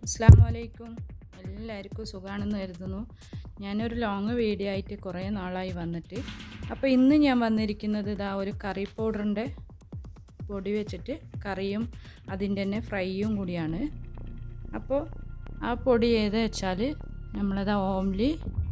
അസ്സാം വലൈക്കും എല്ലാവർക്കും സുഖമാണെന്ന് കരുതുന്നു ഞാനൊരു ലോങ് വീഡിയോ ആയിട്ട് കുറേ നാളായി വന്നിട്ട് അപ്പോൾ ഇന്ന് ഞാൻ വന്നിരിക്കുന്നത് ഇതാ ഒരു കറി പൗഡറിൻ്റെ പൊടി വെച്ചിട്ട് കറിയും അതിൻ്റെ തന്നെ ഫ്രൈയും കൂടിയാണ് അപ്പോൾ ആ പൊടി ഏത് വെച്ചാൽ നമ്മളത് ഓംലി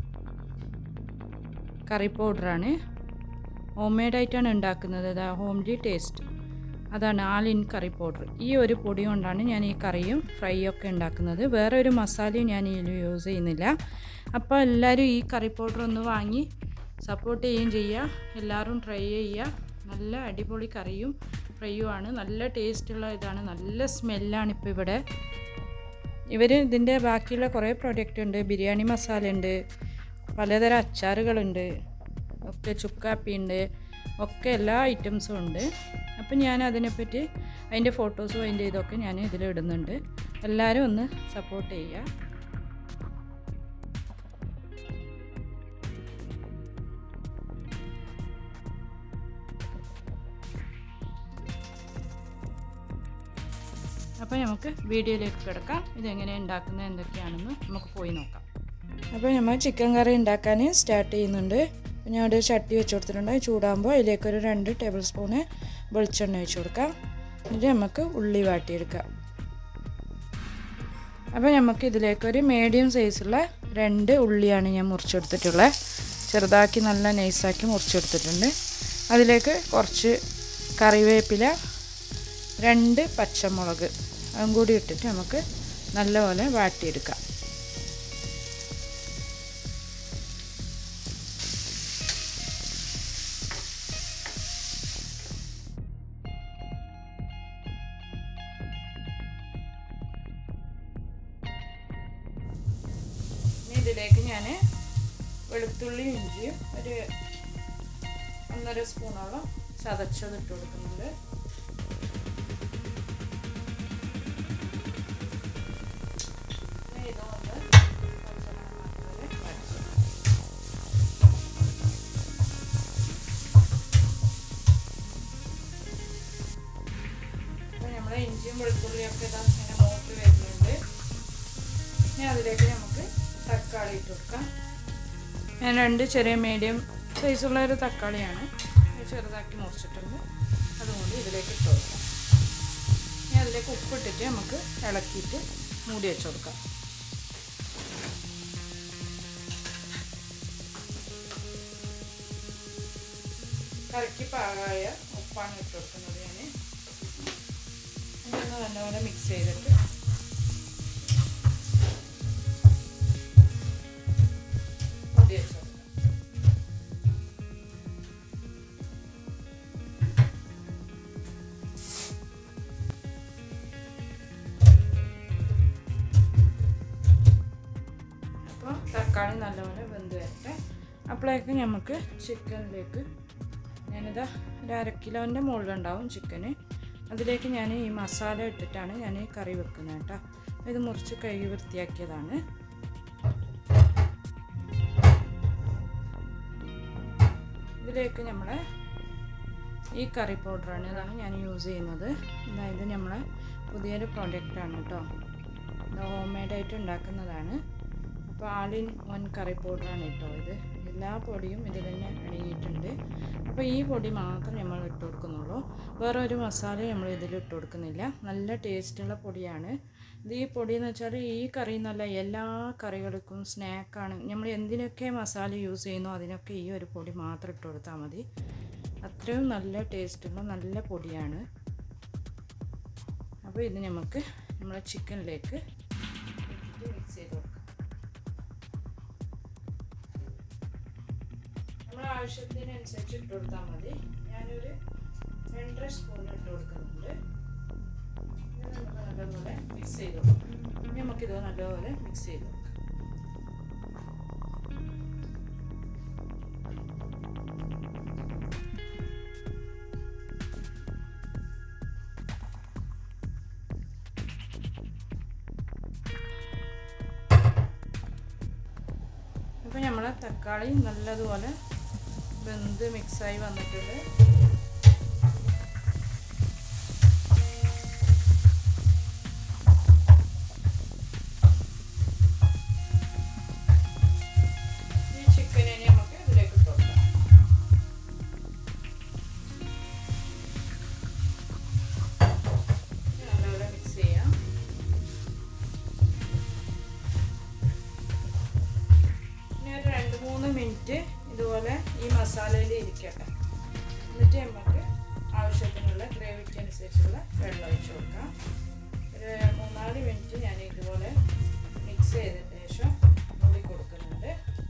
കറി പൗഡറാണ് ഹോം മെയ്ഡായിട്ടാണ് ഉണ്ടാക്കുന്നത് ഇതാ ഹോംലി ടേസ്റ്റ് അതാണ് ആൽ ഇൻ കറി പൗഡർ ഈ ഒരു പൊടി കൊണ്ടാണ് ഞാൻ ഈ കറിയും ഫ്രൈയും ഒക്കെ ഉണ്ടാക്കുന്നത് വേറെ ഒരു മസാലയും ഞാൻ ഇതിൽ യൂസ് ചെയ്യുന്നില്ല അപ്പോൾ എല്ലാവരും ഈ കറി പൗഡർ ഒന്ന് വാങ്ങി സപ്പോർട്ട് ചെയ്യുകയും ചെയ്യുക എല്ലാവരും ട്രൈ ചെയ്യുക നല്ല അടിപൊളി കറിയും ഫ്രൈയുമാണ് നല്ല ടേസ്റ്റുള്ള ഇതാണ് നല്ല സ്മെല്ലാണ് ഇപ്പോൾ ഇവിടെ ഇവർ ഇതിൻ്റെ ബാക്കിയുള്ള കുറേ പ്രോഡക്റ്റ് ഉണ്ട് ബിരിയാണി മസാല ഉണ്ട് പലതരം അച്ചാറുകളുണ്ട് ഒക്കെ ചുക്കാപ്പി ഉണ്ട് ഒക്കെ എല്ലാ ഐറ്റംസും ഉണ്ട് അപ്പം ഞാൻ അതിനെപ്പറ്റി അതിൻ്റെ ഫോട്ടോസും അതിൻ്റെ ഇതൊക്കെ ഞാൻ ഇതിൽ ഇടുന്നുണ്ട് എല്ലാവരും ഒന്ന് സപ്പോർട്ട് ചെയ്യുക അപ്പോൾ നമുക്ക് വീഡിയോയിലേക്ക് കിടക്കാം ഇതെങ്ങനെ ഉണ്ടാക്കുന്നത് എന്തൊക്കെയാണെന്ന് നമുക്ക് പോയി നോക്കാം അപ്പോൾ നമ്മൾ ചിക്കൻ കറി ഉണ്ടാക്കാൻ സ്റ്റാർട്ട് ചെയ്യുന്നുണ്ട് അപ്പോൾ ഞാൻ ഒരു ചട്ടി വെച്ച് കൊടുത്തിട്ടുണ്ട് ചൂടാകുമ്പോൾ അതിലേക്കൊരു രണ്ട് ടേബിൾ സ്പൂണ് വെളിച്ചെണ്ണ ഒഴിച്ച് കൊടുക്കാം എന്നിട്ട് നമുക്ക് ഉള്ളി വാട്ടിയെടുക്കാം അപ്പോൾ നമുക്ക് ഇതിലേക്കൊരു മീഡിയം സൈസുള്ള രണ്ട് ഉള്ളിയാണ് ഞാൻ മുറിച്ചെടുത്തിട്ടുള്ളത് ചെറുതാക്കി നല്ല നൈസാക്കി മുറിച്ചെടുത്തിട്ടുണ്ട് അതിലേക്ക് കുറച്ച് കറിവേപ്പില രണ്ട് പച്ചമുളക് അതും കൂടി ഇട്ടിട്ട് നമുക്ക് നല്ലപോലെ വാട്ടിയെടുക്കാം ഇതിലേക്ക് ഞാൻ വെളുത്തുള്ളി ഇഞ്ചിയും ഒരു ഒന്നര സ്പൂണോളം ചതച്ചത് ഇട്ട് കൊടുക്കുന്നുണ്ട് നമ്മുടെ ഇഞ്ചിയും വെളുത്തുള്ളിയൊക്കെ ഇതാ ഇങ്ങനെ മൂത്ത് വരുന്നുണ്ട് ഇനി അതിലേക്ക് നമുക്ക് തക്കാളി ഇട്ട് കൊടുക്കാം ഞാൻ രണ്ട് ചെറിയ മീഡിയം സൈസുള്ള ഒരു തക്കാളിയാണ് ചെറുതാക്കി മുറിച്ചിട്ടുണ്ട് അതുകൊണ്ട് ഇതിലേക്ക് ഇട്ട് കൊടുക്കാം ഇനി അതിലേക്ക് ഉപ്പിട്ടിട്ട് നമുക്ക് ഇളക്കിയിട്ട് മൂടി വെച്ച് കൊടുക്കാം കറക്കി പാകമായ ഉപ്പാണ് ഇട്ട് കൊടുക്കുന്നത് ഞാൻ ഇതൊന്ന് നല്ലപോലെ മിക്സ് ചെയ്തിട്ട് മൂടി വെച്ച് കൊടുക്കാം അപ്പോൾ തക്കാളി നല്ലപോലെ വെന്ത് വരട്ടെ അപ്പോഴേക്ക് നമുക്ക് ചിക്കനിലേക്ക് ഞാനിതാ ഒരു അര കിലോൻ്റെ മുകളിലുണ്ടാവും ചിക്കന് അതിലേക്ക് ഞാൻ ഈ മസാല ഇട്ടിട്ടാണ് ഞാൻ ഈ കറി വെക്കുന്നത് കേട്ടോ ഇത് മുറിച്ച് കഴുകി വൃത്തിയാക്കിയതാണ് ഇതിലേക്ക് നമ്മളെ ഈ കറി പൗഡറാണ് ഇതാണ് ഞാൻ യൂസ് ചെയ്യുന്നത് അതായത് നമ്മളെ പുതിയൊരു പ്രോഡക്റ്റാണ് കേട്ടോ ഇത് ഹോം മെയ്ഡായിട്ട് ഉണ്ടാക്കുന്നതാണ് അപ്പോൾ ആളിൻ വൺ കറി പൗഡറാണ് കേട്ടോ ഇത് എല്ലാ പൊടിയും ഇതിൽ തന്നെ അടങ്ങിയിട്ടുണ്ട് അപ്പോൾ ഈ പൊടി മാത്രം നമ്മൾ ഇട്ട് കൊടുക്കുന്നുള്ളൂ വേറെ ഒരു മസാല നമ്മൾ ഇതിൽ ഇട്ട് കൊടുക്കുന്നില്ല നല്ല ടേസ്റ്റുള്ള പൊടിയാണ് ഇത് ഈ പൊടി എന്ന് വെച്ചാൽ ഈ കറി എന്നല്ല എല്ലാ കറികൾക്കും സ്നാക്കാണ് നമ്മൾ എന്തിനൊക്കെ മസാല യൂസ് ചെയ്യുന്നോ അതിനൊക്കെ ഈ ഒരു പൊടി മാത്രം ഇട്ട് കൊടുത്താൽ മതി അത്രയും നല്ല ടേസ്റ്റുള്ള നല്ല പൊടിയാണ് അപ്പോൾ ഇത് നമുക്ക് നമ്മളെ ചിക്കനിലേക്ക് മിക്സ് ചെയ്ത് കൊടുക്കാം നമ്മൾ ആവശ്യത്തിനനുസരിച്ച് ഇട്ട് കൊടുത്താൽ മതി ഞാനൊരു രണ്ടര സ്പൂൺ ഇട്ട് കൊടുക്കുന്നുണ്ട് നല്ലപോലെ മിക്സ് ചെയ്ത് കൊടുക്കാം നമുക്കിത് നല്ലപോലെ മിക്സ് ചെയ്ത് കൊടുക്കാം അപ്പോൾ നമ്മളെ തക്കാളി നല്ലതുപോലെ വെന്ത് മിക്സായി വന്നിട്ടുണ്ട് മിനിറ്റ് ഇതുപോലെ ഈ മസാലയിൽ ഇരിക്കട്ടെ എന്നിട്ട് നമുക്ക് ആവശ്യത്തിനുള്ള ഗ്രേവിക്ക് അനുസരിച്ചുള്ള വെള്ളം ഒഴിച്ച് കൊടുക്കാം ഒരു മൂന്നാല് മിനിറ്റ് ഞാൻ ഇതുപോലെ മിക്സ് ചെയ്തതിന് ശേഷം മൂടി കൊടുക്കുന്നുണ്ട്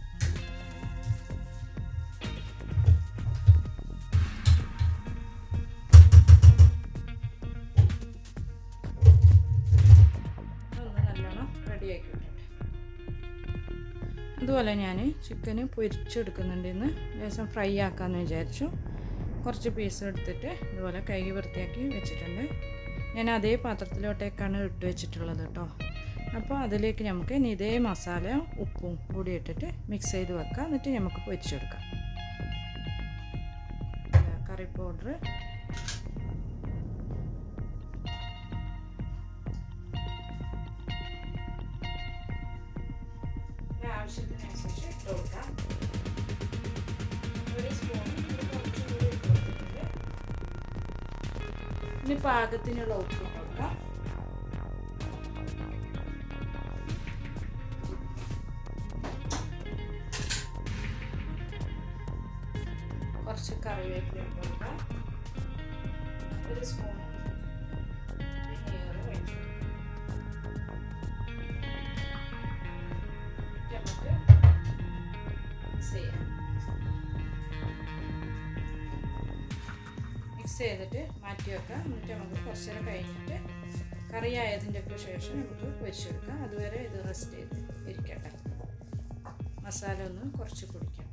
ഒന്ന് നല്ലോണം റെഡിയാക്കി വിടട്ടെ അതുപോലെ ഞാൻ ചിക്കന് പൊരിച്ചെടുക്കുന്നുണ്ട് ഇന്ന് ലേശം ഫ്രൈ ആക്കാമെന്ന് വിചാരിച്ചു കുറച്ച് പീസ് എടുത്തിട്ട് ഇതുപോലെ കൈ വൃത്തിയാക്കി വെച്ചിട്ടുണ്ട് ഞാൻ അതേ പാത്രത്തിലോട്ടേക്കാണ് ഇട്ട് വെച്ചിട്ടുള്ളത് കേട്ടോ അപ്പോൾ അതിലേക്ക് നമുക്ക് ഇനി ഇതേ മസാല ഉപ്പും കൂടി ഇട്ടിട്ട് മിക്സ് ചെയ്ത് വെക്കാം എന്നിട്ട് നമുക്ക് പൊരിച്ചെടുക്കാം കറി പൗഡർ ആവശ്യത്തിനനുസരിച്ച് ഇട്ട് കൊടുക്കാം ഒരു സ്പൂൺ കുറച്ചുകൂടി ഇട്ട് കൊടുത്തിട്ടുണ്ട് ഇനി പാകത്തിനുള്ള ഉപ്പ് കൊടുക്കാം കുറച്ച് കറിവേപ്പില ഇട്ട് കൊടുക്കാം ഒരു സ്പൂൺ വിനീഗർ ഒഴിച്ചു നമുക്ക് മിക്സ് ചെയ്യാം മിക്സ് ചെയ്തിട്ട് മാറ്റി വെക്കാം എന്നിട്ട് നമുക്ക് കുറച്ച് നേരം കഴിഞ്ഞിട്ട് കറി ആയതിൻ്റെ ഒക്കെ ശേഷം നമുക്ക് പൊരിച്ചെടുക്കാം അതുവരെ ഇത് റെസ്റ്റ് ചെയ്ത് ഇരിക്കട്ടെ മസാല ഒന്ന് കുറച്ച് കുടിക്കട്ടെ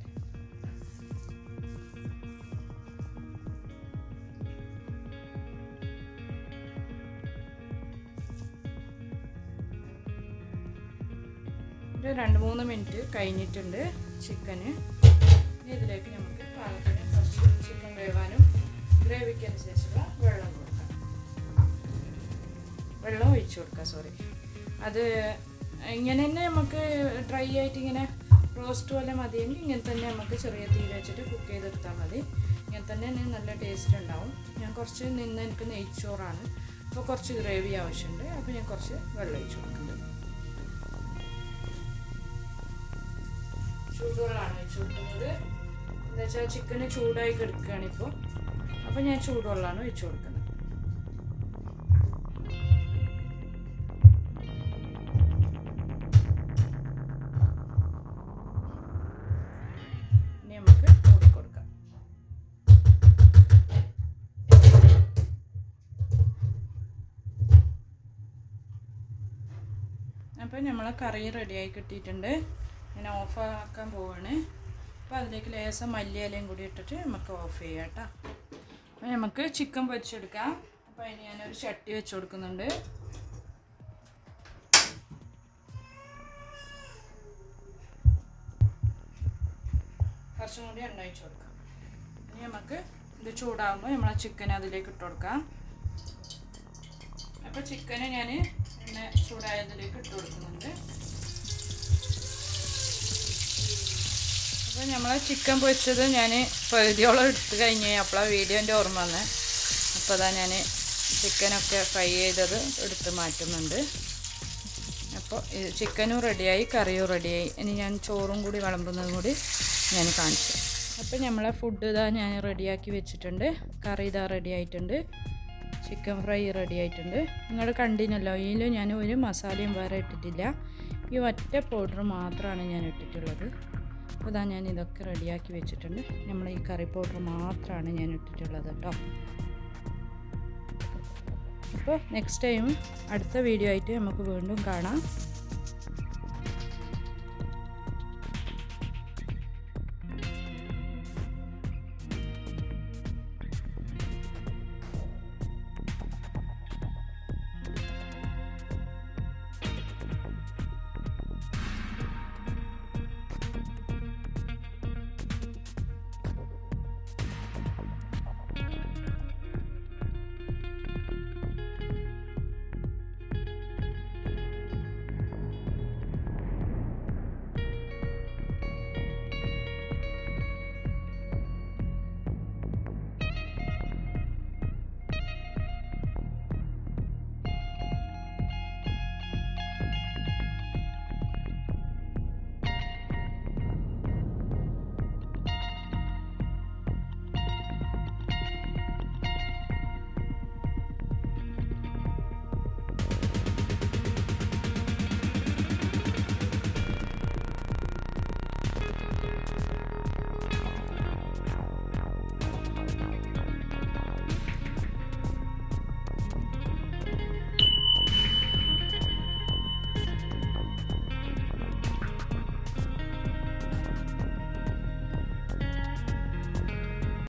ഒരു രണ്ട് മൂന്ന് മിനിറ്റ് കഴിഞ്ഞിട്ടുണ്ട് ചിക്കന് ഇതിലേക്ക് നമുക്ക് പാകത്തിന് കുറച്ച് ചിക്കൻ വേവാനും ഗ്രേവിക്ക് അനുസരിച്ചുള്ള വെള്ളം കൊടുക്കാം വെള്ളം ഒഴിച്ചു കൊടുക്കാം സോറി അത് ഇങ്ങനെ തന്നെ നമുക്ക് ഡ്രൈ ആയിട്ട് ഇങ്ങനെ റോസ്റ്റ് പോലെ മതിയെങ്കിൽ ഇങ്ങനെ തന്നെ നമുക്ക് ചെറിയ തീ വെച്ചിട്ട് കുക്ക് ചെയ്തെടുത്താൽ മതി ഇങ്ങനെ തന്നെ നല്ല ടേസ്റ്റ് ഉണ്ടാവും ഞാൻ കുറച്ച് നിന്ന് എനിക്ക് നെയ്ച്ചോറാണ് അപ്പോൾ കുറച്ച് ഗ്രേവി ആവശ്യമുണ്ട് അപ്പോൾ ഞാൻ കുറച്ച് വെള്ളം ഒഴിച്ചു കൊടുക്കുന്നുണ്ട് ചൂടുവെള്ളമാണ് ഒഴിച്ചു കൊടുക്കുന്നത് എന്താ വെച്ചാൽ ചിക്കന് ചൂടായി കിടക്കുകയാണ് ഇപ്പോൾ അപ്പോൾ ഞാൻ ചൂടുവെള്ളമാണ് ഒഴിച്ചു കൊടുക്കുന്നത് ഇനി നമുക്ക് മൂടി കൊടുക്കാം അപ്പോൾ നമ്മളെ കറി റെഡിയായി കിട്ടിയിട്ടുണ്ട് ഞാൻ ഓഫ് ആക്കാൻ പോവാണ് അപ്പോൾ അതിലേക്ക് ലേശം മല്ലിയിലയും കൂടി ഇട്ടിട്ട് നമുക്ക് ഓഫ് ചെയ്യാം കേട്ടോ അപ്പോൾ നമുക്ക് ചിക്കൻ പൊരിച്ചെടുക്കാം അപ്പോൾ അതിന് ഞാനൊരു ചട്ടി വെച്ച് കൊടുക്കുന്നുണ്ട് കുറച്ചും കൂടി എണ്ണ ഒഴിച്ച് കൊടുക്കാം ഇനി നമുക്ക് ഇത് ചൂടാകുമ്പോൾ നമ്മളെ ചിക്കൻ അതിലേക്ക് ഇട്ട് കൊടുക്കാം അപ്പോൾ ചിക്കന് ഞാൻ എണ്ണ ചൂടായതിലേക്ക് ഇട്ട് കൊടുക്കുന്നുണ്ട് അപ്പോൾ നമ്മളെ ചിക്കൻ പൊരിച്ചത് ഞാൻ പകുതിയോളം എടുത്ത് കഴിഞ്ഞ് അപ്പോഴാണ് വീഡിയോൻ്റെ ഓർമ്മ വന്നത് അപ്പോൾ അതാ ഞാൻ ചിക്കനൊക്കെ ഫ്രൈ ചെയ്തത് എടുത്ത് മാറ്റുന്നുണ്ട് അപ്പോൾ ചിക്കനും റെഡിയായി കറിയും റെഡിയായി ഇനി ഞാൻ ചോറും കൂടി വിളമ്പുന്നതും കൂടി ഞാൻ കാണിച്ചു അപ്പോൾ നമ്മളെ ഫുഡ് ഇതാ ഞാൻ റെഡിയാക്കി വെച്ചിട്ടുണ്ട് കറി ഇതാ റെഡി ആയിട്ടുണ്ട് ചിക്കൻ ഫ്രൈ റെഡി ആയിട്ടുണ്ട് നിങ്ങൾ കണ്ടിനല്ലോ ഇതിൽ ഞാൻ ഒരു മസാലയും വേറെ ഇട്ടിട്ടില്ല ഈ ഒറ്റ പൗഡർ മാത്രമാണ് ഞാൻ ഇട്ടിട്ടുള്ളത് അപ്പോൾ ഇതാ ഞാൻ ഇതൊക്കെ റെഡിയാക്കി വെച്ചിട്ടുണ്ട് നമ്മൾ ഈ കറി പൗഡർ മാത്രമാണ് ഞാൻ ഇട്ടിട്ടുള്ളത് കേട്ടോ അപ്പോൾ നെക്സ്റ്റ് ടൈം അടുത്ത വീഡിയോ ആയിട്ട് നമുക്ക് വീണ്ടും കാണാം